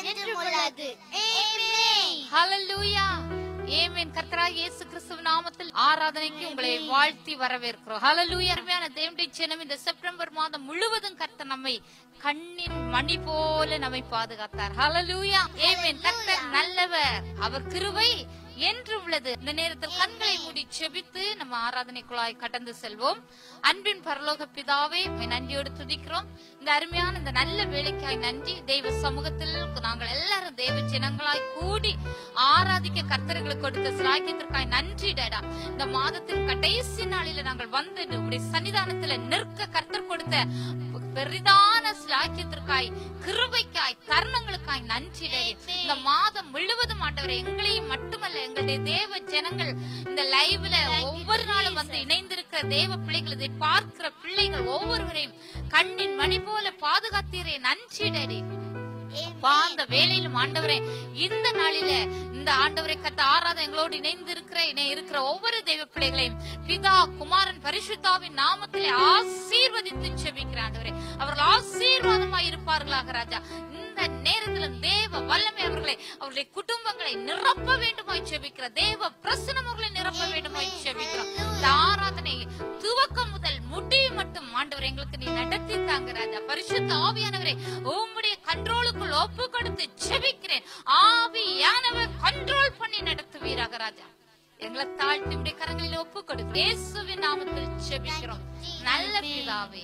என்றும் உள்ளது ஆமென் ஹalleluya ஏமேன் கர்த்தராகிய இயேசு கிறிஸ்துவின் நாமத்தில் ஆராதனைக்கு உங்களை வாழ்த்தி வரவேற்கிறோம் ஹalleluya அருமையான தேவனுடைய ஜனம் இந்த செப்டம்பர் மாதம் முழுவதும் கர்த்தர் நம்மை கண்ணின் மணி போல நம்மை பாதுகாத்தார் ஹalleluya ஏமேன் கர்த்தர் நல்லவர் அவர் கிருபை என்று உள்ளது இந்த நேரத்தில் கண்களை மூடி செபித்து நம்ம ஆராதனைக்குள்ளாய் கடந்து செல்வோம் அன்பின் பரலோக பிதாவே உம்மை நன்றியோடு துதிக்கிறோம் இந்த அருமையான இந்த நல்ல வேலைக்காய் நன்றி தெய்வ சமூகத்தில் நாங்கள் எல்லாரும் தெய்வ ஜனங்களாய் கூடி ஆராதிக்க கர்த்தர்களுக்கு கொடுத்த சிலாக்கியத்திற்காய் நன்றி டேடா இந்த மாதத்தின் கடைசி நாளில நாங்கள் வந்து உங்களுடைய சன்னிதானத்துல நிற்க கர்த்தர் கொடுத்த பெரிதான சிலாக்கியத்திற்காய் கிருபைக்காய் தருணங்களுக்காய் நன்றி டேடி இந்த மாதம் முழுவதும் ஆண்டவரை எங்களையும் மட்டுமல்ல எங்களுடைய தேவ ஜனங்கள் இந்த லைவ்ல ஒவ்வொரு நாளும் வந்து இணைந்திருக்கிற தேவ பிள்ளைகள் இதை பார்க்கிற பிள்ளைகள் ஒவ்வொருவரையும் கண்ணின் மணி போல பாதுகாத்தீரே நன்றி டேடி பா அந்த வேலையிலும் ஆண்டவரே இந்த நாளில இந்த ஆண்டவரை கத்த ஆராத எங்களோடு இணைந்து இருக்கிற இணை இருக்கிற ஒவ்வொரு தெய்வ பிள்ளைகளையும் பிதா குமாரன் பரிசுத்தாவின் நாமத்திலே ஆசீர்வதித்து செபிக்கிற ஆண்டவரே அவர்கள் ஆசீர்வாதமாய் இருப்பார்களாக ராஜா இந்த நேரத்துல தேவ வல்லமை அவர்களை அவருடைய குடும்பங்களை நிரப்ப வேண்டுமாய் செபிக்கிற தேவ பிரசனம் அவர்களை நிரப்ப வேண்டுமாய் செபிக்கிறோம் இந்த ஆராதனை துவக்கம் முதல் முடி மட்டும் ஆண்டவர் எங்களுக்கு நீ நடத்தி தாங்க ராஜா பரிசுத்த ஆவியானவரே உம்முடைய கண்ட்ரோலுக்குள் ஒப்பு கொடுத்து செபிக்கிறேன் ஆவியானவர் கண்ட்ரோல் பண்ணி நடத்துவீராக ராஜா எங்களை தாழ்த்தி உடைய கரங்களில் ஒப்பு கொடுத்து இயேசுவின் நாமத்தில் செபிக்கிறோம் நல்ல பிதாவே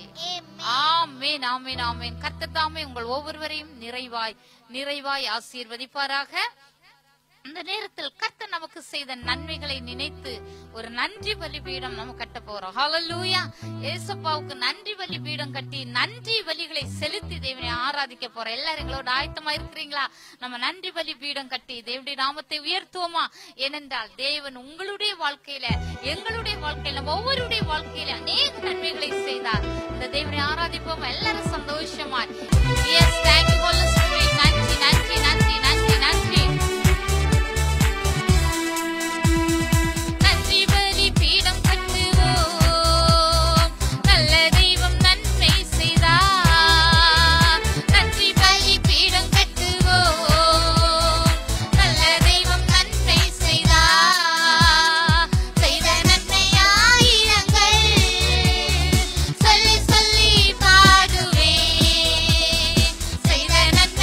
ஆமென் ஆமென் ஆமென் கர்த்தர் தாமே உங்கள் ஒவ்வொருவரையும் நிறைவாய் நிறைவாய் ஆசீர்வதிப்பாராக இந்த நேரத்தில் கர்த்தர் நமக்கு செய்த நன்மைகளை நினைத்து ஒரு நன்றி பலிபீடம் நம்ம கட்ட போறோம் ஹalleluya ஏசப்பாவுக்கு நன்றி பலிபீடம் கட்டி நன்றி பலிகளை செலுத்தி தேவனை ஆராதிக்க போறோம் எல்லாரும் எங்களோட ஆயத்தமா இருக்கிறீங்களா நம்ம நன்றி பலிபீடம் கட்டி தேவனுடைய நாமத்தை உயர்த்துவோமா ஏனென்றால் தேவன் உங்களுடைய வாழ்க்கையில எங்களுடைய வாழ்க்கையில நம்ம ஒவ்வொருடைய வாழ்க்கையில அநேக நன்மைகளை செய்தார் இந்த தேவனை ஆராதிப்போம் எல்லாரும் சந்தோஷமா எஸ் தேங்க்யூ ஹோலி ஸ்பிரிட் நன்றி நன்றி நன்றி நன்றி நன்றி நன்றி பலி பீடம் கட்டுவோம் நல்ல தெய்வம் நன்மை செய்தார் நன்றி பலி பீடம் கட்டுவோம் நல்ல தெய்வம் நன்மை செய்தார் செய்த நன்மை ஆயிரங்கள் சொல்லி சொல்லி பாடுவேன் செய்த நன்மை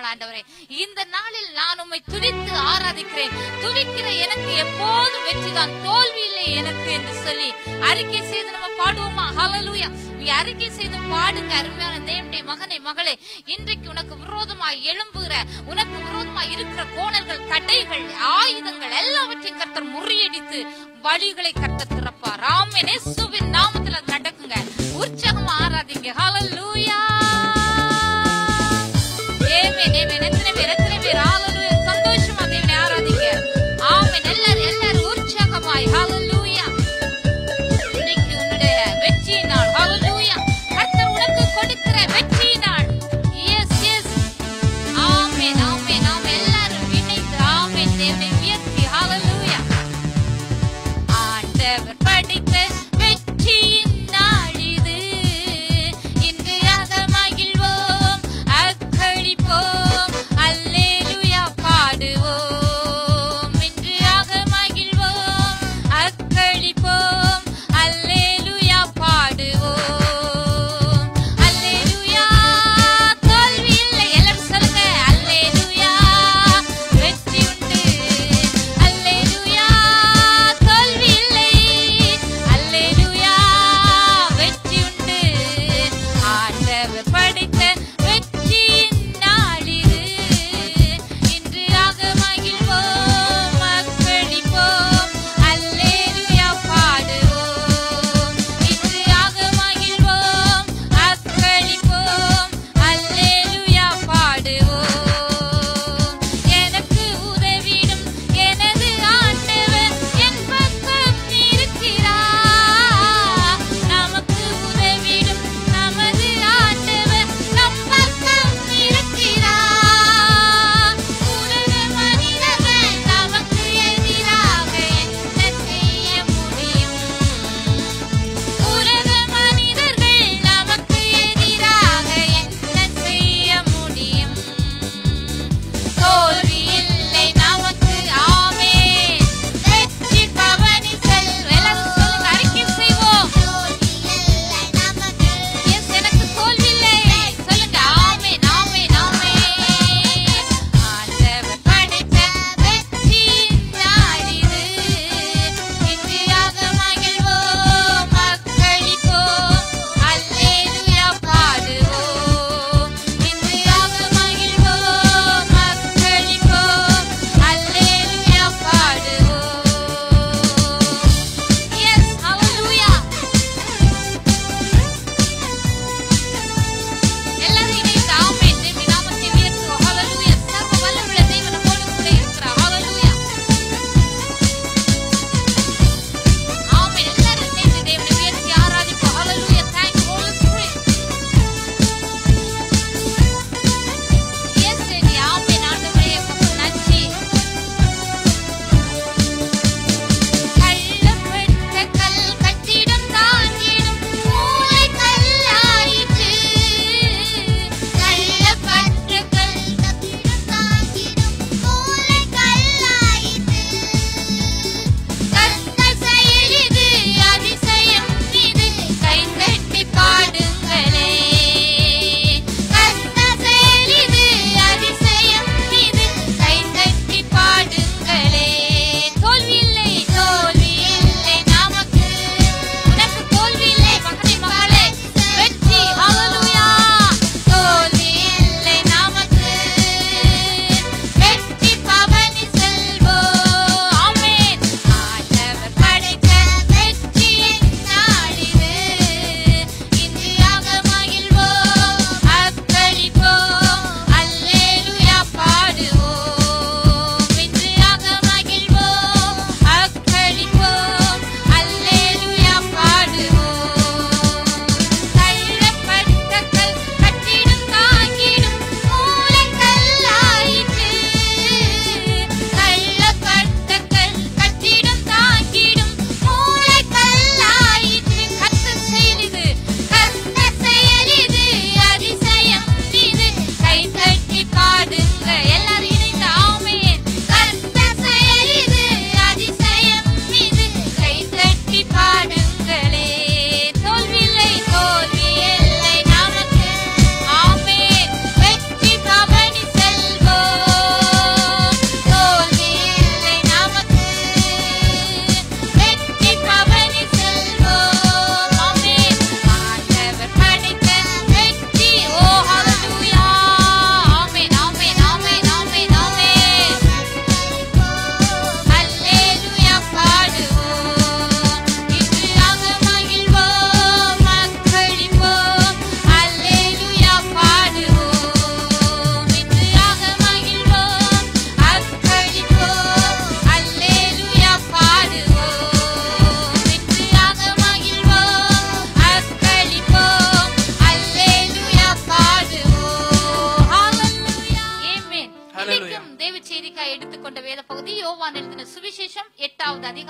ஆண்டவரே இந்த நாளில் நான் உம்மை துதித்து ஆராதிக்கிறேன் துதிக்கிற எனக்கு எப்போதும் வெற்றிதான் தோல்வி இல்லை எனக்கு என்று சொல்லி அறிக்கை செய்து நம்ம பாடுவோமா ஹalleluya நீ அறிக்கை செய்து பாடுங்க அருமையான தேவனுடைய மகனே மகளே இன்றைக்கு உனக்கு விரோதமாய் எழும்புகிற உனக்கு விரோதமாய் இருக்கிற கோணல்கள் தடைகள் ஆயுதங்கள் எல்லாவற்றையும் கர்த்தர் முறியடித்து வழிகளை கர்த்தர் திறப்பார் ராமனே சுவின் நாமத்துல அது நடக்குங்க உற்சாகமா ஆராதிங்க ஹalleluya ஆமென் ஆமென் எத்தனை பேர் எத்தனை பேர் ஹalleluya சந்தோஷமா தேவனை ஆராதிங்க ஆமென் எல்லாரும் எல்லாரும் உற்சாகமாய் ஹalleluya இன்னைக்கு உன்னுடைய வெற்றி நாள் ஹalleluya கர்த்தர் உனக்கு கொடுக்கிற வெற்றி நாள் எஸ் எஸ் ஆமென் ஆமென் ஆமென் எல்லாரும் இணைந்து ஆமென் தேவனை உயர்த்தி ஹalleluya ஆண்டவர் படித்த வெற்றியின் நாள் இது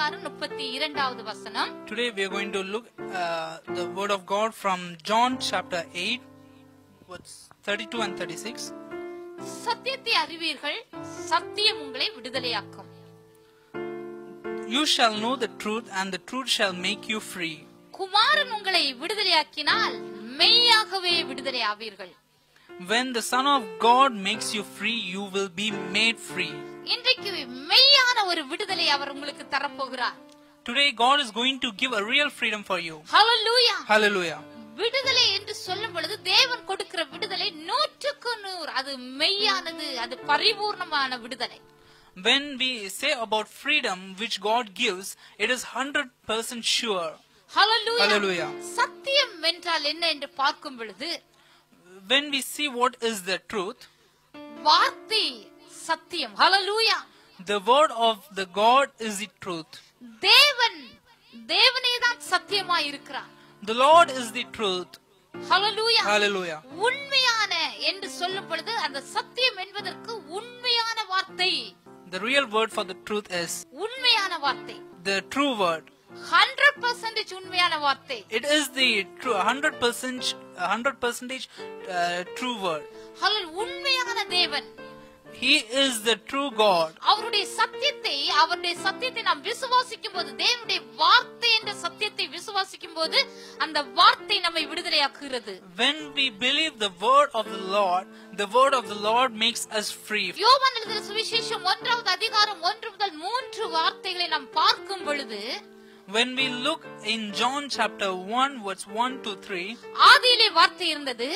பதினாறு முப்பத்தி இரண்டாவது வசனம் Today we are going to look uh, the word of God from John chapter 8, verse 32 and 36. சத்தியத்தை அறிவீர்கள் சத்தியம் உங்களை விடுதலையாக்கும் You shall know the truth, and the truth shall make you free. குமாரன் உங்களை விடுதலையாக்கினால் மெய்யாகவே விடுதலை ஆவீர்கள் When the Son of God makes you free, you will be made free. இன்றைக்கு மெய்யான ஒரு விடுதலை அவர் உங்களுக்கு தரப்போகிறார் Today, God is going to give a real freedom for you. Hallelujah Hallelujah. விடுதலை என்று சொல்லும் பொழுது தேவன் கொடுக்கிற விடுதலை நூற்றுக்கு நூறு அது மெய்யானது அது பரிபூர்ணமான விடுதலை When we say about freedom which God gives, it is 100% sure. Hallelujah Hallelujah. சத்தியம் என்றால் என்ன என்று பார்க்கும் பொழுது When we see what is the truth, வார்த்தை சத்தியம் ஹalleluya the word of the God is the truth. தேவன் தேவனே தான் சத்தியமாய் இருக்கிறார் The Lord is the truth. Hallelujah Hallelujah. உண்மையான என்று சொல்லும் பொழுது அந்த சத்தியம் என்பதற்கு உண்மையான வார்த்தை The real word for the truth is உண்மையான வார்த்தை the true word. Hundred percentage உண்மையான வார்த்தை It is the true 100% 100% uh, true word. ஹalleluya உண்மையான தேவன் He is the true God. அவருடைய சத்தியத்தை அவருடைய சத்தியத்தை நாம் விசுவாசிக்கும் போது தேவனுடைய வார்த்தை என்ற சத்தியத்தை விசுவாசிக்கும் போது அந்த வார்த்தை நம்மை விடுதலையாக்குகிறது When we believe the word of the Lord, the word of the Lord makes us free. யோவான் எழுதின சுவிசேஷம் ஒன்றாவது அதிகாரம் ஒன்று முதல் மூன்று வார்த்தைகளை நாம் பார்க்கும் பொழுது When we look in John chapter 1, verse 1 to 3, ஆதியிலே வார்த்தை இருந்தது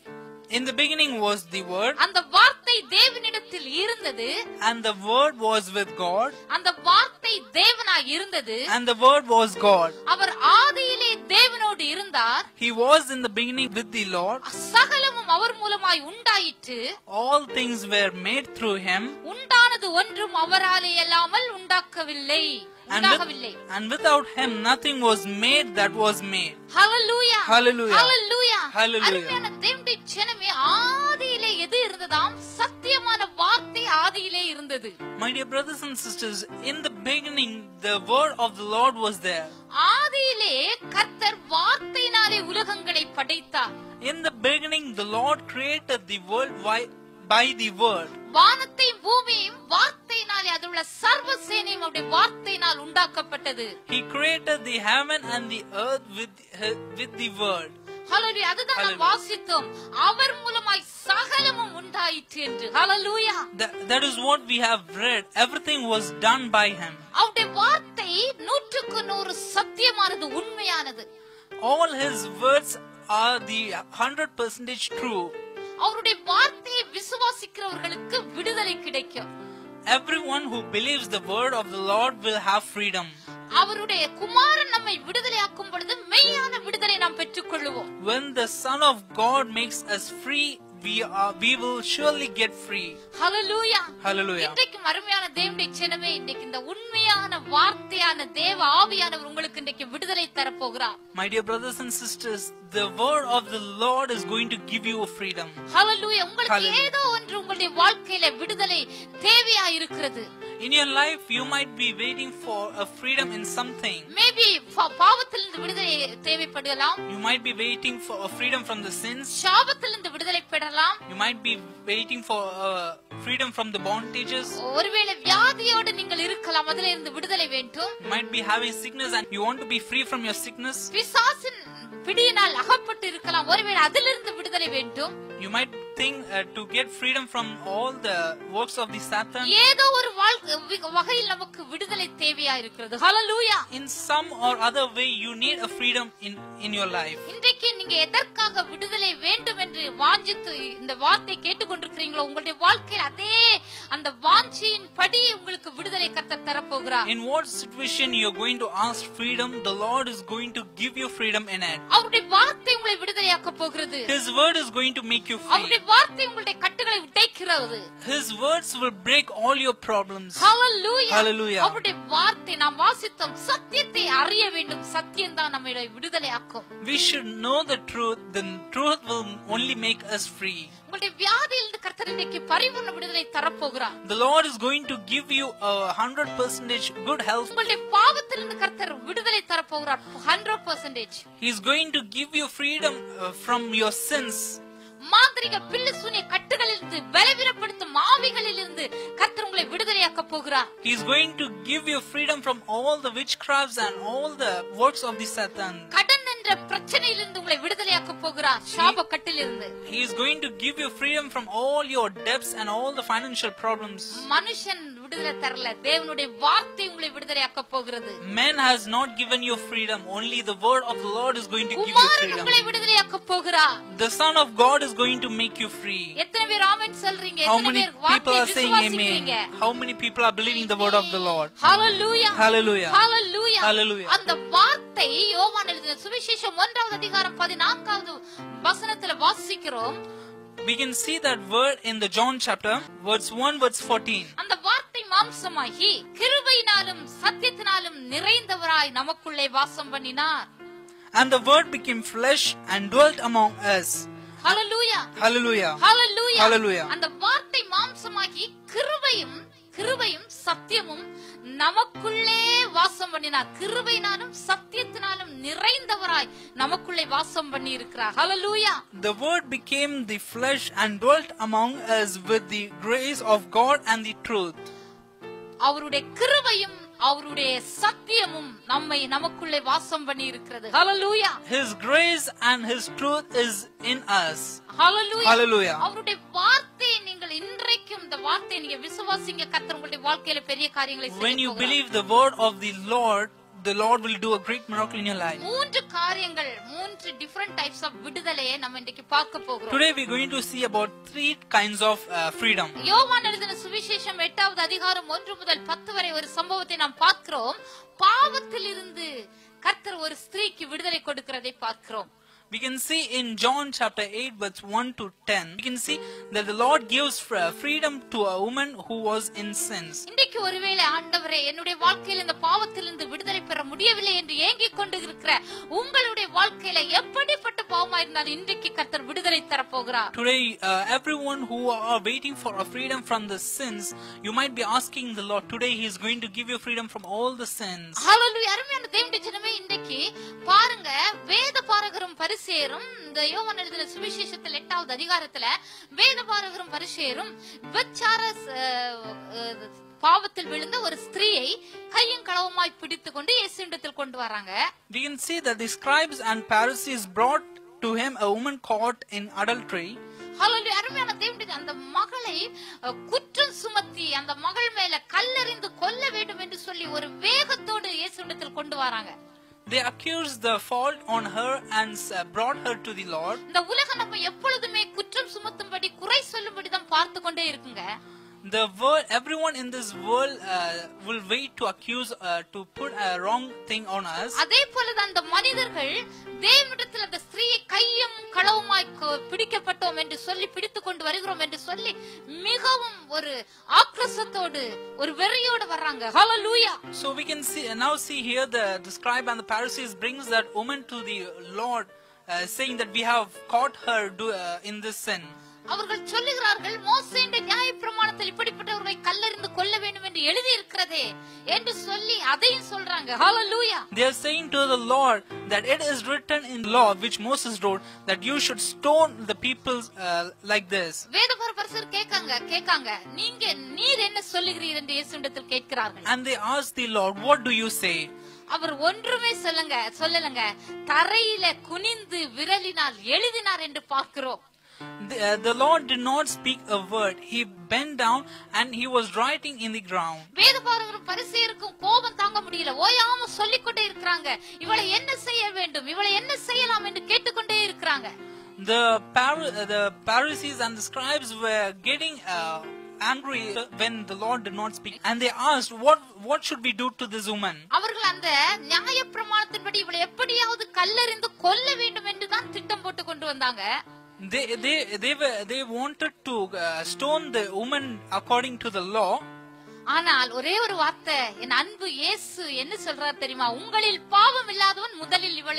in the beginning was the word, அந்த வார்த்தை தேவனிடத்தில் இருந்தது and the word was with God, அந்த வார்த்தை தேவனாய் இருந்தது and the word was God. அவர் ஆதியிலே தேவனோடு இருந்தார் He was in the beginning with the Lord. சகலமும் அவர் மூலமாய் உண்டாயிற்று All things were made through him, உண்டானது ஒன்றும் அவராலே அல்லாமல் உண்டாக்கவில்லை and, உண்டாகவில்லை with, and without him nothing was made that was made. Hallelujah Hallelujah. Hallelujah Hallelujah. அருமையான தேவனுடைய ஜனமே ஆதியிலே எது இருந்ததாம் சத்தியமான வார்த்தை ஆதியிலே இருந்தது My dear brothers and sisters, in the beginning the word of the Lord was there. ஆதியிலே கர்த்தர் வார்த்தையினாலே உலகங்களை படைத்தார் In the beginning the Lord created the world by, by the word. வானத்தையும் பூமியையும் வார்த்தையினாலே அதுள்ள சர்வ சேனையும் அவருடைய வார்த்தையினால் உண்டாக்கப்பட்டது He created the heaven and the earth with, with the word. ஹalleluya அதுதான் நாம் Hallelujah. வாசித்தோம் அவர் மூலமாய் சகலமும் உண்டாயிற்று என்று ஹalleluya That, that is what we have read. Everything was done by him. அவருடைய வார்த்தை நூற்றுக்கு நூறு சத்தியமானது உண்மையானது All his words are the 100% true. அவருடைய வார்த்தையை விசுவாசிக்கிறவர்களுக்கு விடுதலை கிடைக்கும் Everyone who believes the word of the Lord will have freedom. அவருடைய குமாரன் நம்மை விடுதலையாக்கும் பொழுது மெய்யான விடுதலை நாம் பெற்றுக்கொள்ளுவோம் When the Son of God makes us free, we are we will surely get free. Hallelujah Hallelujah. இன்றைக்கும் அருமையான தேவனுடைய சினமே இன்றைக்கு இந்த உண்மையான வார்த்தையான தேவ ஆவியானவர் உங்களுக்கு இன்றைக்கு விடுதலை தரப்போகிறார் My dear brothers and sisters, the word of the Lord is going to give you a freedom. ஹalleluya உங்களுக்கு Hallelujah. ஏதோ ஒன்று உங்களுடைய வாழ்க்கையில விடுதலை தேவையா இருக்கிறது In your life, you might be waiting for a freedom in something. Maybe பாவத்திலிருந்து விடுதலை தேவைப்படலாம் You might be waiting for a freedom from the sins. சாபத்திலிருந்து விடுதலை பெறலாம் You might be waiting for uh, freedom from the bondages. ஒருவேளை வியாதியோடு நீங்கள் இருக்கலாம் அதுல இருந்து விடுதலை வேண்டும் You might be having sickness and you want to be free from your sickness. பிசாசின் பிடியினால் அகப்பட்டு இருக்கலாம் ஒருவேளை அதிலிருந்து விடுதலை வேண்டும் You might think uh, to get freedom from all the works of the Satan. ஏதோ ஒரு வாழ்க்கை வி- வகையில் நமக்கு விடுதலை தேவையா இருக்கிறது ஹalleluya In some or other way, you need a freedom in, in your life. இன்றைக்கு நீங்க எதற்காக விடுதலை வேண்டும் என்று வாஞ்சித்து இந்த வார்த்தை கேட்டுக்கொண்டிருக்கிறீங்களோ உங்களுடைய வாழ்க்கையில் அதே அந்த வாஞ்சியின் படி உங்களுக்கு விடுதலை கத்த தரப்போகிறார் In what situation you're going to ask freedom, the Lord is going to give you freedom in it. அவருடைய வார்த்தை உங்களை விடுதலையாக்க போகிறது His word is going to make you free. அவருடைய வார்த்தை உங்களுடைய கட்டுகளை உடைக்கிறது His words will break all your problems. Hallelujah. Hallelujah. அவருடைய வார்த்தை நாம் வாசித்தோம் சத்தியத்தை அறிய வேண்டும் சத்தியம் தான் நம்மளை விடுதலையாக்கும் We should know the truth, the truth will only make us free. உங்களுடைய வியாதியிலிருந்து கர்த்தர் இன்றைக்கு பரிபூர்ண விடுதலை தரப்போகிறார் The Lord is going to give you a hundred percentage good health. உங்களுடைய பாவத்திலிருந்து கர்த்தர் விடுதலை தரப்போகிறார் hundred percentage He is going to give you freedom uh, from your sins. மாந்திரிக பில்லு சூனிய கட்டுகளிலிருந்து பலவீனப்படுத்தும் ஆவிகளிலிருந்து கர்த்தர் உங்களை விடுதலையாக்க போகிறார் He is going to give you freedom from all the witchcrafts and all the works of the Satan. கடன் என்ற பிரச்சனையிலிருந்து உங்களை விடுதலையாக்க போகிறார் சாப கட்டிலிருந்து He is going to give you freedom from all your debts and all the financial problems. மனுஷன் விடுதலை தரல தேவனுடைய வார்த்தை உங்களை விடுதலையாக்க போகிறது Man has not given you freedom. Only the word of the Lord is going to give you Kumaran freedom. உங்களை விடுதலையாக்க போகிறார் The Son of God is going to make you free. எத்தனை பேர் ஆமென் சொல்றீங்க How எத்தனை many பேர் people வார்த்தையை are saying விசுவாசிக்கிறீங்க amen? How many people are believing the word of the Lord? Hallelujah Hallelujah. Hallelujah Hallelujah. அந்த வார்த்தை யோவான் எழுதின சுவிசேஷம் ஒன்றாவது அதிகாரம் பதினான்காவது வசனத்துல வாசிக்கிறோம் We can see that word in the John chapter, verse 1, verse 14. அந்த வார்த்தை மாம்சமாகி கிருபையினாலும் சத்தியத்தினாலும் நிறைந்தவராய் நமக்குள்ளே வாசம் பண்ணினார் And the word became flesh and dwelt among us. Hallelujah Hallelujah. Hallelujah Hallelujah. அந்த வார்த்தை மாம்சமாகி கிருபையும் கிருபையும் சத்தியமும் நமக்குள்ளே வாசம் பண்ணினார் கிருபையினாலும் சத்தியத்தினாலும் நிறைந்தவராய் நமக்குள்ளே வாசம் பண்ணி இருக்கிறார் ஹalleluya The word became the flesh and dwelt among us with the grace of God and the truth. அவருடைய கிருபையும் அவருடைய சத்தியமும் நம்மை நமக்குள்ளே வாசம் பண்ணி இருக்கிறது ஹalleluya His grace and His truth is in us. Hallelujah Hallelujah. அவருடைய வார்த்தையை நீங்கள் இன்றைக்கும் இந்த வார்த்தையை நீங்க விசுவாசிங்க கர்த்தர் உங்களுடைய வாழ்க்கையில பெரிய காரியங்களை When செய்ய you போகிறார். believe the word of the Lord, the Lord will do a great miracle in your life. மூன்று காரியங்கள் மூன்று டிஃபரண்ட் டைப்ஸ் ஆஃப் விடுதலையை நம்ம இன்றைக்கு பார்க்க போகிறோம் Today we're going to see about three kinds of uh, freedom. யோவான் எழுதின சுவிசேஷம் எட்டாவது அதிகாரம் ஒன்று முதல் பத்து வரை ஒரு சம்பவத்தை நாம் பார்க்கிறோம் பாவத்தில் இருந்து கர்த்தர் ஒரு ஸ்திரீக்கு விடுதலை கொடுக்கிறதை பார்க்கிறோம் We can see in John chapter 8 verse 1 to 10, we can see that the Lord gives fr- freedom to a woman who was in sins. இன்றைக்கு ஒருவேளை ஆண்டவரே என்னுடைய வாழ்க்கையில் இந்த பாவத்திலிருந்து விடுதலை பெற முடியவில்லை என்று ஏங்கிக் கொண்டு இருக்கிற உங்களுடைய வாழ்க்கையில எப்படிப்பட்ட பாவமா இருந்தாலும் இன்றைக்கு கர்த்தர் விடுதலை தரப்போகிறார் Today, uh, everyone who are waiting for a freedom from the sins, you might be asking the Lord, today He is going to give you freedom from all the sins. ஹalleluya அருமையான தேவனுடைய ஜனமே இன்றைக்கு பாருங்க வேத பாரகரும் பரிசேரும் இந்த யோவான் எழுதின சுவிசேஷத்தில் எட்டாவது அதிகாரத்துல வேத பாரகரும் பரிசேரும் விபச்சார அஹ், அஹ், பாவத்தில் விழுந்த ஒரு ஸ்திரீயை கையும் களவுமாய் பிடித்து கொண்டு இயேசுவிடத்தில் கொண்டு வராங்க We can see that the scribes and Pharisees brought to him a woman caught in adultery. ஹalleluya அருமையான தேவனுடைய அந்த மகளை அஹ், குற்றம் சுமத்தி அந்த மகள் மேல கல்லெறிந்து கொல்ல வேண்டும் என்று சொல்லி ஒரு வேகத்தோடு இயேசுவிடத்தில் கொண்டு வராங்க They accused the fault on her and uh, brought her to the Lord. இந்த உலகம் நம்ம எப்பொழுதுமே குற்றம் சுமத்தும்படி குறை சொல்லும்படி தான் பார்த்து கொண்டே இருக்குங்க The world, everyone in this world uh, will wait to accuse, uh, to put a wrong thing on us. அதே போலதான் அந்த மனிதர்கள் தேவனிடத்தில் அந்த ஸ்திரீயை கையும் களவுமாய் கொ- பிடிக்கப்பட்டோம் என்று சொல்லி பிடித்து கொண்டு வருகிறோம் என்று சொல்லி மிகவும் ஒரு ஆக்ரோஷத்தோடு ஒரு வெறியோடு வர்றாங்க ஹalleluya So we can see now see here the, the scribe and the Pharisees brings that woman to the Lord, uh, saying that we have caught her do, uh, in this sin. அவர்கள் சொல்லுகிறார்கள் மோசேயின் நியாயப்பிரமாணத்தில் இப்படிப்பட்டவர்களை கல்லெறிந்து கொல்ல வேண்டும் என்று எழுதி இருக்கிறதே என்று சொல்லி அதையும் சொல்றாங்க ஹalleluya They are saying to the Lord that it is written in law which Moses wrote that you should stone the people uh, like this. வேதபார பரிசர் கேட்காங்க கேட்காங்க நீங்க நீர் என்ன சொல்லுகிறீர் என்று இயேசுவிடத்தில் கேட்கிறார்கள் And they asked the Lord, What do you say? அவர் ஒன்றுமே சொல்லுங்க சொல்லலங்க தரையில குனிந்து விரலினால் எழுதினார் என்று பார்க்கிறோம் The, uh, the Lord did not speak a word. He bent down and he was writing in the ground. வேதபாரகரும் பரிசேருக்கும் கோபம் தாங்க முடியல ஓயாம சொல்லிக்கொண்டே இருக்கிறாங்க இவளை என்ன செய்ய வேண்டும் இவளை என்ன செய்யலாம் என்று கேட்டுக்கொண்டே இருக்கிறாங்க The, Phar- uh, the Pharisees and the scribes were getting uh, angry when the Lord did not speak. And they asked, what, what should we do to this woman? அவர்கள் அந்த நியாயப்பிரமாணத்தின்படி இவளை எப்படியாவது கல்லெறிந்து கொல்ல வேண்டும் என்று தான் திட்டம் போட்டு கொண்டு வந்தாங்க They, they, they, were, they wanted to uh, stone the woman according to the law. ஆனால் ஒரே ஒரு வார்த்தை என் அன்பு இயேசு என்ன சொல்றார் தெரியுமா உங்களில் பாவம் இல்லாதவன் முதலில் இவளில்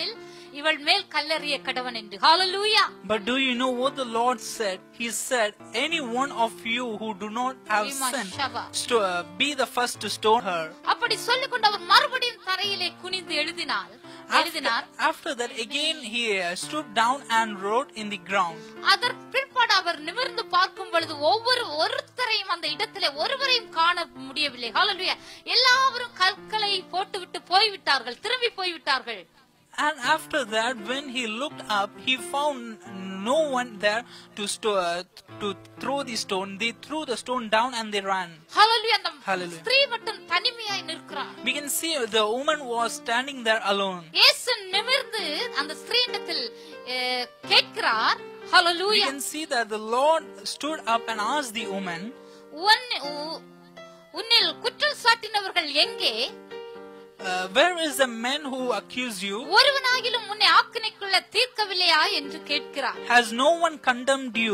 இவள் மேல் கல்லறிய கடவன் என்று ஹalleluya But do you know what the Lord said? He said, Any one of you who do not have Vima sin, Shava. sto- uh, be the first to stone her. அப்படி சொல்லிக்கொண்டு அவர் மறுபடியும் தரையிலே குனிந்து எழுதினார் After, எழுதினார் after that, again he uh, stooped down and wrote in the ground. அதற்கு பிற்பாடு அவர் நிமிர்ந்து பார்க்கும் பொழுது ஒவ்வொரு ஒருத்தரையும் அந்த இடத்திலே ஒருவரையும் காண முடியவில்லை ஹalleluya எல்லாவரும் கற்களை போட்டுவிட்டு போய்விட்டார்கள் திரும்பி போய்விட்டார்கள் And after that, when he looked up, he found no one there to, sto- uh, to throw the stone. They threw the stone down and they ran. ஹalleluya அந்த Hallelujah. ஸ்திரீ மட்டும் தனிமையாய் நிற்கிறார் We can see the woman was standing there alone. இயேசு நிமிர்ந்து அந்த ஸ்திரீனிடத்தில் அஹ், கேட்கிறார் We hallelujah can see that the Lord stood up and asked the woman, உன் உ- உன்னில் குற்றம் சாட்டினவர்கள் எங்கே uh, Where is the man who accused you? ஒருவனாகிலும் உன்னை ஆக்கினைக்குள்ள தீர்க்கவில்லையா என்று கேட்கிறார் Has no one condemned you?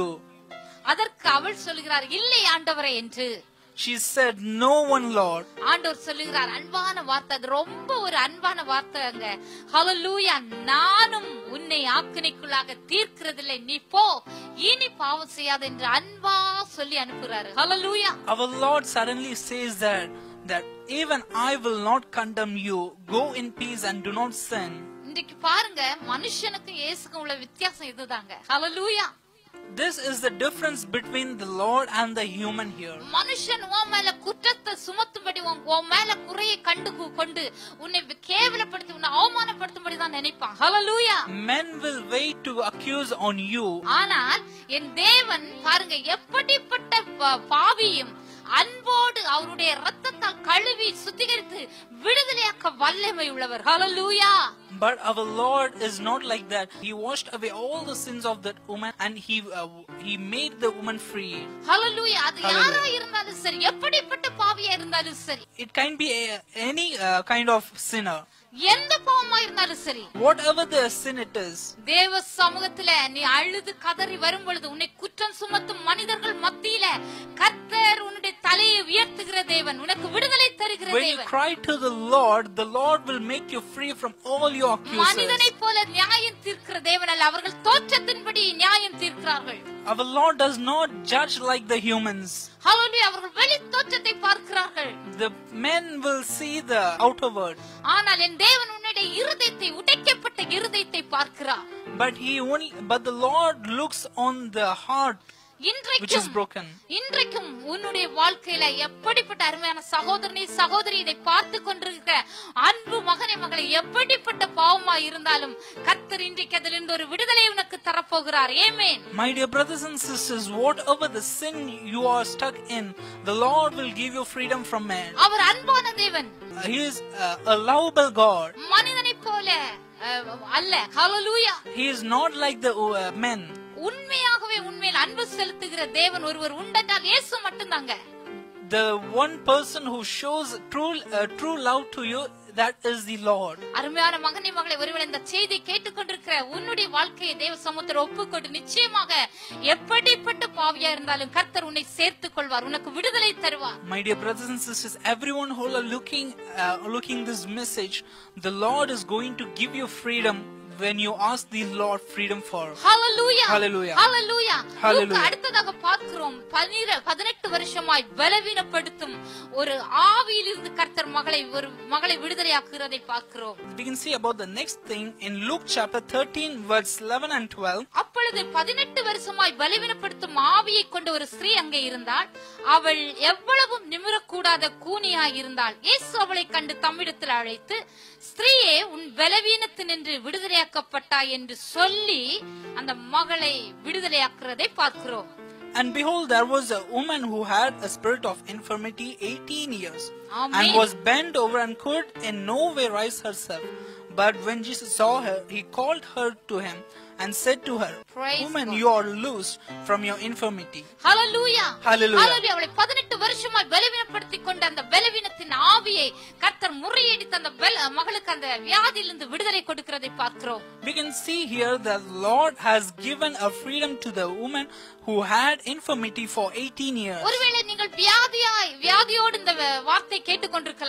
அதற்கு அவள் சொல்லுகிறார் இல்லை ஆண்டவரே என்று She said, No one, Lord. ஆண்டவர் சொல்லுகிறார் அன்பான வார்த்தை அது ரொம்ப ஒரு அன்பான வார்த்தை அங்க ஹalleluya நானும் உன்னை ஆக்கினைக்குள்ளாக தீர்க்கிறதில்லை நீ போ இனி பாவம் செய்யாத என்று அன்பா சொல்லி அனுப்புறாரு ஹalleluya Our Lord suddenly says that, that even I will not condemn you. Go in peace and do not sin. இன்றைக்கு பாருங்க மனுஷனுக்கும் இயேசுக்கும் உள்ள வித்தியாசம் இதுதாங்க ஹalleluya This is the difference between the Lord and the human here. மனுஷன் உன் மேல குற்றத்தை சுமத்தும்படி உன் உன் மேல குறையை கண்டு கு- கொண்டு உன்னை கேவலப்படுத்தி உன்னை அவமானப்படுத்தும்படி தான் நினைப்பான் ஹalleluya Men will wait to accuse on you, ஆனால் என் தேவன் பாருங்க எப்படிப்பட்ட ப- பாவியும் அன்போடு அவருடைய ரத்தத்தால் கழுவி சுத்திகரித்து விடுதலையாக்க வல்லமை உள்ளவர் ஹalleluya but our Lord is not like that. He washed away all the sins of that woman and he uh, he made the woman free. ஹalleluya அது Hallelujah. யாரா இருந்தாலும் சரி எப்படிப்பட்ட பாவியா இருந்தாலும் சரி It can be a, any uh, kind of sinner, எந்த பாவமா இருந்தாலும் சரி whatever the sin it is. தேவ சமூகத்துல நீ அழுது கதறி வரும் பொழுது உன்னை குற்றம் சுமத்தும் மனிதர்கள் மத்தியில கர்த்தர் உன்னுடைய தலையை உயர்த்துகிற தேவன் உனக்கு விடுதலை தருகிற When you தேவன் cry to the Lord, the Lord will make you free from all your accusers. மனிதனை போல நியாயம் தீர்க்கிற தேவன் அல்ல அவர்கள் தோற்றத்தின்படி நியாயம் தீர்க்கிறார்கள் Our Lord does not judge like the humans. ஹalleluya அவர்கள் வெளி தோற்றத்தை பார்க்கிறார்கள் The men will see the outer word, ஆனால் என் தேவன் உன்னுடைய இருதயத்தை உடைக்கப்பட்ட இருதயத்தை பார்க்கிறார் but he only, but the Lord looks on the heart which is இன்றைக்கும் broken. இன்றைக்கும் உன்னுடைய வாழ்க்கையில எப்படிப்பட்ட அருமையான சகோதரனை சகோதரி இதை பார்த்து கொண்டிருக்கிற அன்பு மகனை மகளை எப்படிப்பட்ட பாவமா இருந்தாலும் கர்த்தர் இன்றைக்கு அதிலிருந்து ஒரு விடுதலை உனக்கு தரப்போகிறார் ஏமேன் My dear brothers and sisters, whatever the sin you are stuck in, the Lord will give you freedom from it. அவர் அன்பான தேவன் He is uh, a lovable God. மனிதனைப் போல அஹ், அல்ல ஹalleluya He is not like the uh, men. உண்மையாகவே உண்மையில் அன்பு செலுத்துகிற தேவன் ஒருவர் உண்டென்றால் இயேசு மட்டும்தாங்க The one person who shows true uh, true love to you, that is the Lord. அருமையான மகனை மகளை ஒருவேளை இந்த செய்தி கேட்டுக்கொண்டிருக்கிற உன்னுடைய வாழ்க்கையை தேவ சமுத்திர ஒப்புக்கொண்டு நிச்சயமாக எப்படிப்பட்ட பாவியா இருந்தாலும் கர்த்தர் உன்னை சேர்த்துக் கொள்வார் உனக்கு விடுதலை தருவார் My dear brothers and sisters, everyone who are looking uh, looking this message, the Lord is going to give you freedom when you ask the Lord freedom for. Hallelujah Hallelujah. Hallelujah Hallelujah. லூக்கா அடுத்ததாக பார்க்கிறோம் பன்னிர- பதினெட்டு வருஷமாய் பலவீனப்படுத்தும் ஒரு ஆவியிலிருந்து கர்த்தர் மகளை ஒரு மகளை விடுதலையாக்குகிறதை பார்க்கிறோம் We can see about the next thing in Luke chapter 13, verse 11 and 12. அப்பொழுது பதினெட்டு வருஷமாய் பலவீனப்படுத்தும் ஆவியை கொண்ட ஒரு ஸ்திரீ அங்கே இருந்தாள் அவள் எவ்வளவும் நிமிரக்கூடாத கூனியாய் இருந்தாள் இயேசு அவளை கண்டு தம்மிடத்தில் அழைத்து ஸ்திரீயே உன் பலவீனத்தினின்று விடுதலையாக்கப்பட்டாய் என்று சொல்லி அந்த மகளை விடுதலையாக்குறதை பார்க்கிறோம் And behold, there was a woman who had a spirit of infirmity 18 years, Amen. and was bent over and could in no way raise herself. But when Jesus saw her, he called her to him and said to her, Praise Woman, God. you are loosed from your infirmity. Hallelujah Hallelujah. ஹalleluya அவளை பதினெட்டு வருஷமாய் பலவீனப்படுத்திக் கொண்ட அந்த பலவீனத்தின் ஆவியை கர்த்தர் முறியடித்து அந்த பல- மகளுக்கு அந்த வியாதியிலிருந்து விடுதலை கொடுக்கிறதை பார்க்கிறோம் We can see here that the Lord has given a freedom to the woman who had infirmity for 18 years. ஒருவேளை நீங்கள் வியாதியாய் வியாதியோடு இந்த வ- வார்த்தை கேட்டுக்கொண்டிருக்கலாம்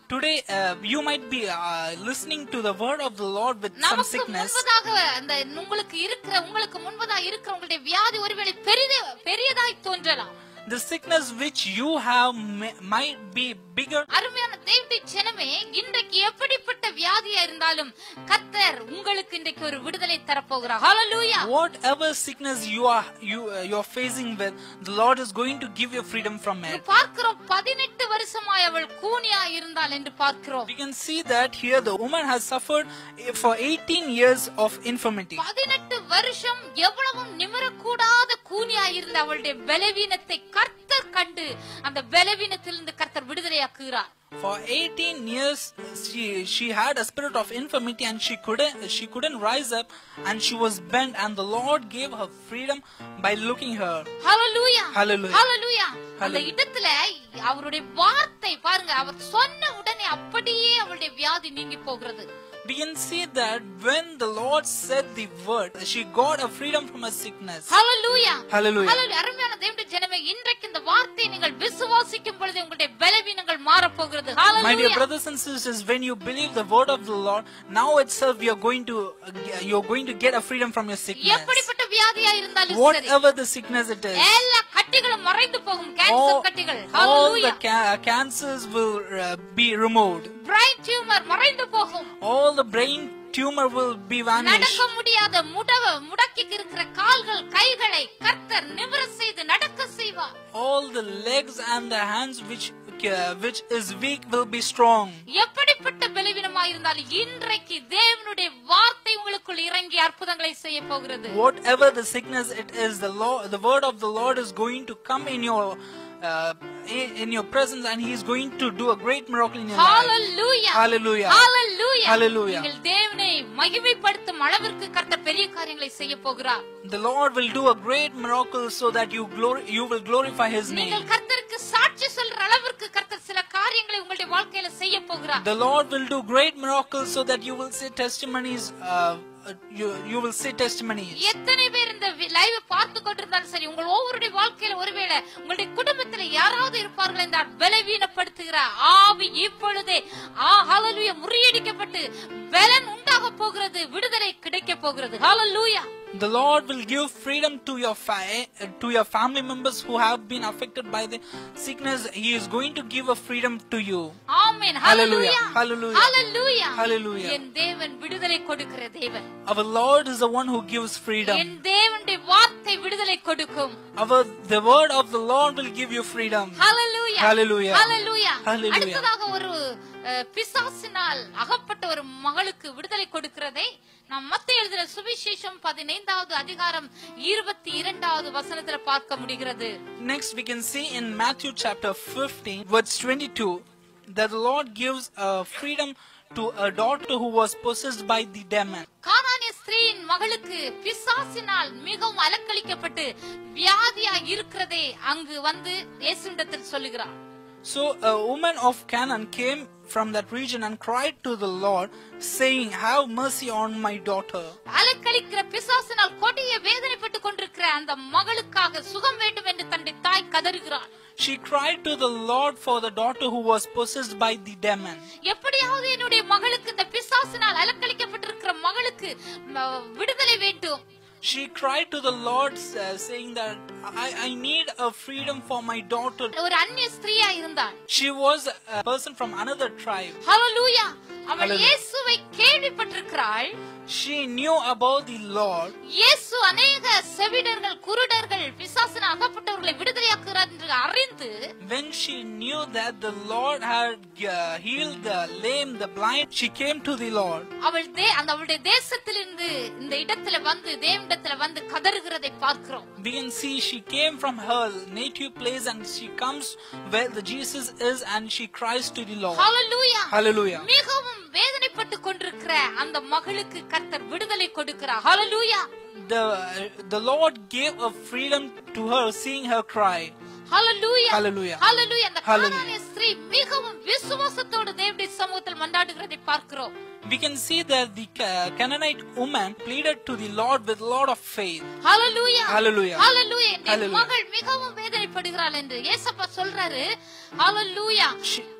Today, uh, you might be uh, listening to the word of the Lord with some நமக்கு sickness. முன்பதாக அந்த உங்களுக்கு இருக்கிற உங்களுக்கு முன்பதாக இருக்கிற உங்களுடைய வியாதி ஒருவேளை பெரிது பெரியதாய் தோன்றலாம் The sickness which you have may, might be bigger. அருமையான தேவனுடைய ஜனமே இன்றைக்கு எப்படிப்பட்ட வியாதியா இருந்தாலும் கத்தர் உங்களுக்கு இன்றைக்கு ஒரு விடுதலை தரப்போகிறார் ஹalleluya Whatever sickness you are you uh, you are facing with, the Lord is going to give you freedom from it. பார்க்கிறோம் பதினெட்டு வருஷமாய் அவள் கூனியா இருந்தாள் என்று பார்க்கிறோம் We can see that here the woman has suffered for 18 years of infirmity. பதினெட்டு வருஷம் எவ்வளவும் நிமிரக்கூடாத கூனியா இருந்த அவளுடைய பலவீனத்தை கர்த்தர் கண்டு அந்த பலவீனத்திலிருந்து கர்த்தர் விடுதலையாக்குகிறார் For 18 years, she she had a spirit of infirmity and she couldn't she couldn't rise up and she was bent and the Lord gave her freedom by looking her. Hallelujah Hallelujah. ஹalleluya அந்த Hallelujah. இடத்துல அவருடைய வார்த்தை பாருங்க அவர் சொன்ன உடனே அப்படியே அவளுடைய வியாதி நீங்கி போகிறது We can see that when the Lord said the word, she got a freedom from her sickness. Hallelujah Hallelujah. ஹalleluya அருமையான தேவனுடைய ஜனமே இன்றைக்கு இந்த வார்த்தையை நீங்கள் விசுவாசிக்கும் பொழுது உங்களுடைய பலவீனங்கள் மாறப் போகிறது My dear hallelujah brothers and sisters, when you believe the word of the Lord, now itself you're going to you're going to get a freedom from your sickness. எப்படிப்பட்ட வியாதியா இருந்தாலும் சரி Whatever the sickness it is, எல்லா கட்டிகளும் மறைந்து போகும் all, cancer கட்டிகள் all ஹalleluya the ca- cancers will uh, be removed. Brain tumour மறைந்து போகும் All the brain tumor will be vanished. நடக்க முடியாத முடவ முடக்கி இருக்கிற கால்கள் கைகளை கர்த்தர் நிமிர செய்து நடக்க செய்வார் All the legs and the hands which uh, which is weak will be strong. எப்படிப்பட்ட பலவீனமாய் இருந்தாலும் இன்றைக்கு தேவனுடைய வார்த்தை உங்களுக்குள் இறங்கி அற்புதங்களை செய்ய போகிறது Whatever the sickness it is, the law, the word of the Lord is going to come in your uh, in, in your presence, and He is going to do a great miracle in your life. Hallelujah Hallelujah. Hallelujah Hallelujah. நீங்கள் தேவனை மகிமைப்படுத்தும் அளவிற்கு கர்த்தர் பெரிய காரியங்களை செய்ய போகிறார் The Lord will do a great miracle so that you glory, you will glorify His name. நீங்கள் கர்த்தருக்கு சாட்சி சொல்ற அளவிற்கு கர்த்தர் சில காரியங்களை உங்களுடைய வாழ்க்கையில செய்ய போகிறார் The Lord will do great miracles so that you will say testimonies. Uh, uh, you you will say testimonies. எத்தனை பேர் இந்த லைவ் பார்த்து கொண்டிருந்தாலும் சரி உங்கள் ஒவ்வொருடைய வாழ்க்கையில ஒருவேளை உங்களுடைய குடும்பத்துல யாராவது இருப்பார்கள் என்றால் பலவீனப்படுத்துகிற ஆவி இப்பொழுதே ஆ ஹalleluya முறியடிக்கப்பட்டு பலன் உண்டாக போகிறது விடுதலை கிடைக்க போகிறது ஹalleluya The Lord will give freedom to your fa- uh, to your family members who have been affected by the sickness. He is going to give a freedom to you. Amen Hallelujah. Hallelujah Hallelujah. Hallelujah Hallelujah. என் தேவன் விடுதலை கொடுக்கிற தேவன் Our Lord is the one who gives freedom. என் தேவனுடைய வார்த்தை விடுதலை கொடுக்கும் Our the word of the Lord will give you freedom. Hallelujah Hallelujah. Hallelujah Hallelujah. அடுத்ததாக ஒரு அஹ், பிசாசினால் அகப்பட்ட ஒரு மகளுக்கு விடுதலை கொடுக்கிறதை நாம் மத்த எழுதுற சுவிசேஷம் பதினைந்தாவது அதிகாரம் இருபத்தி இரண்டாவது வசனத்துல பார்க்க முடிகிறது Next, we can see in Matthew chapter 15, verse 22, that the Lord gives uh, freedom to a daughter who was possessed by the demon. கானானிய ஸ்திரீயின் மகளுக்கு பிசாசினால் மிகவும் அலக்களிக்கப்பட்டு வியாதியா இருக்கிறதே அங்கு வந்து இயேசுவிடத்தில் சொல்லுகிறார் So a woman of Canaan came from that region and cried to the Lord, saying, Have mercy on my daughter. அலக்களிக்கிற பிசாசினால் கொடிய வேதனைப்பட்டு கொண்டிருக்கிற அந்த மகளுக்காக சுகம் வேண்டும் என்று தன்னுடைய தாய் கதறுகிறார் She cried to the Lord for the daughter who was possessed by the demon. எப்படியாவது என்னுடைய மகளுக்கு இந்த பிசாசினால் அலக்களிக்கப்பட்டிருக்கிற மகளுக்கு ம, விடுதலை வேண்டும் She cried to the Lord, uh, saying that I, I need a freedom for my daughter. ஒரு அந்நிய ஸ்திரீயா இருந்தாள் She was a person from another tribe. ஹalleluya அவள் Hallelujah. இயேசுவை கேள்விப்பட்டிருக்கிறாள் She knew about the Lord. இயேசு அநேக செவிடர்கள் குருடர்கள் பிசாசின அகப்பட்டவர்களை விடுதலையாக்குகிறார் என்று அறிந்து When she knew that the Lord had uh, healed the lame, the blind, she came to the Lord. அவள் தே அந்த அவளுடைய தேசத்திலிருந்து இந்த இடத்துல வந்து தேவனிடத்துல வந்து கதறுகிறதை பார்க்கிறோம் We can see she came from her native place and she comes where the Jesus is and she cries to the Lord. Hallelujah Hallelujah. மிகவும் வேதனைப்பட்டு கொண்டிருக்கிற அந்த மகளுக்கு கர்த்தர் விடுதலை கொடுக்கிறார் ஹalleluya The, the Lord gave a freedom to her seeing her cry. Hallelujah Hallelujah. ஹalleluya அந்த Hallelujah. கானானிய ஸ்திரீ மிகவும் விசுவாசத்தோடு தேவனுடைய சமூகத்தில் மன்றாடுகிறதை பார்க்கிறோம் We can see that the Ca- Canaanite woman pleaded to the Lord with a lot of faith. Hallelujah Hallelujah. Hallelujah N Hallelujah. மகள் மிகவும் வேதனைப்படுகிறாள் என்று ஏசப்பா சொல்றாரு ஹalleluya She-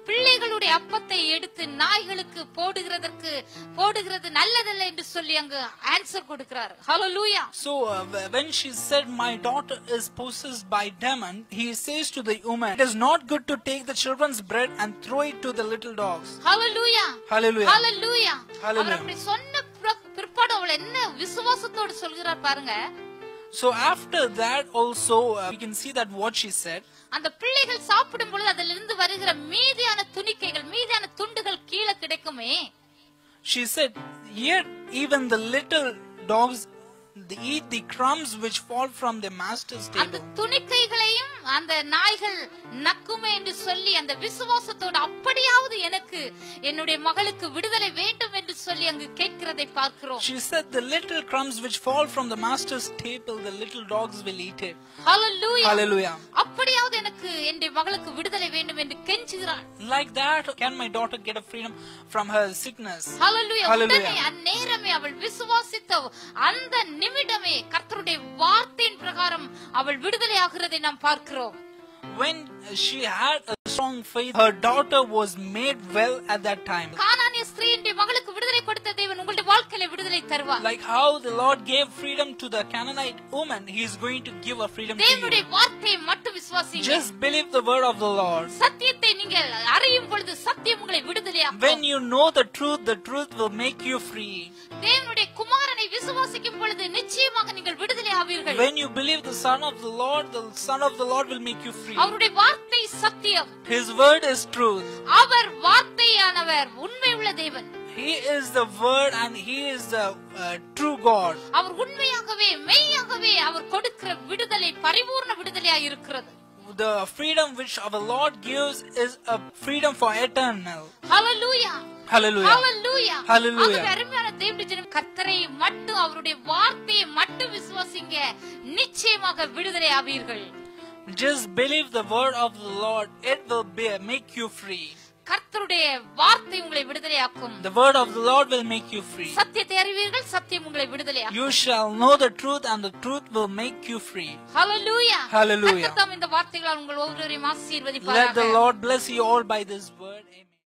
பிள்ளைகளுடைய அப்பத்தை எடுத்து நாய்களுக்கு போடுகிறதற்கு போடுகிறது நல்லதல்ல என்று சொல்லி அங்கு ஆன்சர் கொடுக்கிறார் ஹalleluya So uh, wh- when she said, "My daughter is possessed by demon," he says to the woman, "It is not good to take the children's bread and throw it to the little dogs." Hallelujah Hallelujah. Hallelujah Hallelujah. அவர் அப்படி சொன்ன பிற- பிற்பாடு அவள் என்ன விசுவாசத்தோடு சொல்கிறார் பாருங்க So after that, also uh, we can see that what she said. அந்த பிள்ளைகள் சாப்பிடும் பொழுது அதிலிருந்து வருகிற மீதியான துணிக்கைகள் மீதியான துண்டுகள் கீழே கிடைக்குமே She said, "Yet even the little dogs they eat the crumbs which fall from their master's அந்த table." துணிக்கைகளையும் அந்த நாய்கள் நக்குமே என்று சொல்லி அந்த விசுவாசத்தோடு அப்படியாவது எனக்கு என்னுடைய மகளுக்கு விடுதலை வேண்டும் என்று சொல்லி அங்கு கேட்கிறதை பார்க்கிறோம் She said, "The little crumbs which fall from the master's table, the little dogs will eat it." Hallelujah. Hallelujah. அப்படியாவது எனக்கு என்னுடைய மகளுக்கு விடுதலை வேண்டும் என்று கெஞ்சுகிறாள் Like that, can my daughter get a freedom from her sickness? Hallelujah. Hallelujah. உடனே அந்நேரமே அவள் விசுவாசித்த அந்த நிமிடமே கர்த்தருடைய வார்த்தையின் பிரகாரம் அவள் விடுதலை ஆகிறதை நாம் பார்க்கிறோம் When she had a strong faith, her daughter was made well at that time. கானானிய ஸ்திரீயினுடைய மகளுக்கு விடுதலை கொடுத்த தேவன் உங்களுடைய வாழ்க்கையில விடுதலை தருவார் Like how the Lord gave freedom to the Canaanite woman, He is going to give a freedom to தேவனுடைய you. வார்த்தையை மட்டும் விசுவாசிங்க Just believe the word of the Lord. சத்தியத்தை நீங்கள் அறியும் பொழுது சத்தியம் உங்களை When விடுதலையாக்கும் you know the truth, the truth will make you free. தேவனுடைய குமாரனை விசுவாசிக்கும் பொழுது நிச்சயமாக நீங்கள் விடுதலை ஆவீர்கள் When you believe the Son of the Lord, the Son of the Lord will make you free. அவருடைய வார்த்தை சத்தியம் His word is truth. அவர் வார்த்தையானவர் உண்மை உள்ள தேவன் He is the word and He is the uh, true God. அவர் உண்மையாகவே மெய்யாகவே அவர் கொடுக்கிற விடுதலை பரிபூர்ண விடுதலையா இருக்கிறது The freedom which our Lord gives is a freedom for eternal. Hallelujah Hallelujah. Hallelujah Hallelujah. ஆகவே அருமையான தேவனுடைய ஜனம் கர்த்தரை மட்டும் அவருடைய வார்த்தையை மட்டும் விசுவாசிங்க நிச்சயமாக விடுதலை ஆவீர்கள் Just believe the word of the Lord. It will be, make you free. கர்த்தருடைய வார்த்தை உங்களை விடுதலையாக்கும் The word of the Lord will make you free. சத்தியத்தை அறிவீர்கள் சத்தியம் உங்களை விடுதலையாக்கும் You shall know the truth and the truth will make you free. Hallelujah Hallelujah. கர்த்தர் தாம் இந்த வார்த்தைகளால் உங்கள் ஒவ்வொருவரையும் Let the ஆசீர்வதிப்பாராக Lord bless you all by this word. Amen.